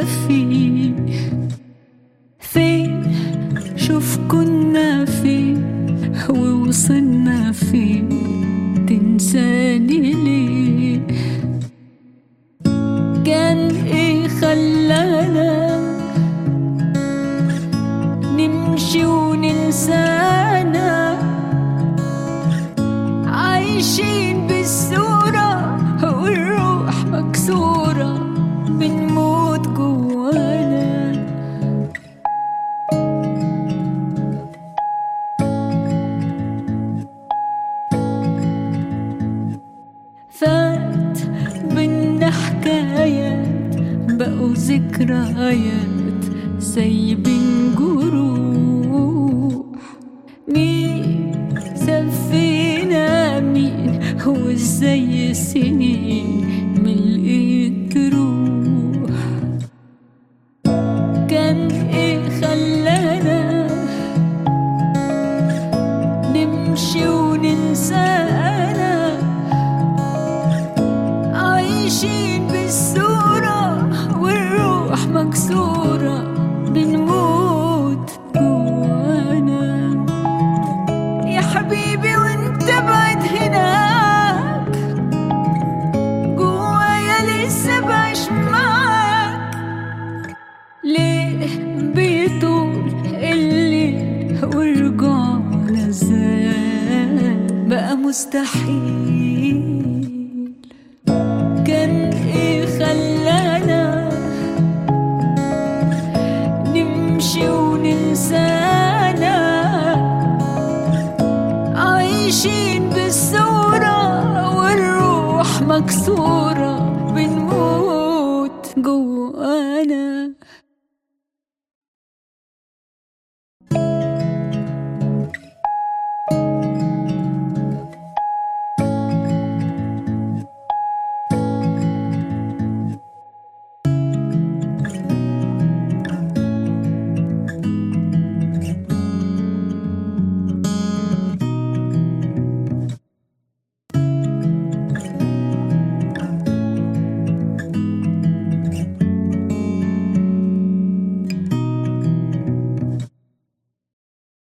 فيه فين شوف كنا فين ووصلنا فين تنساني ليه كان ايه خلانا نمشي وننسانا عايشين بالصورة والروح مكسورة بنموت جوانا فات بينا حكايات بقوا ذكريات سايبين جروح مين سفينا مين هو ازاي السنين ملقيت روح كان ايه خلانا نمشي وننسانا عايشين بالصورة والروح مكسورة بنموت جوانا يا حبيبي وانت بعد هناك جوايا لسه بعيش معاك ليه بيطول الليل ورجعنا ازاي بقى مستحيل كان ايه خلانا نمشي وننسانا عايشين بالصورة والروح مكسورة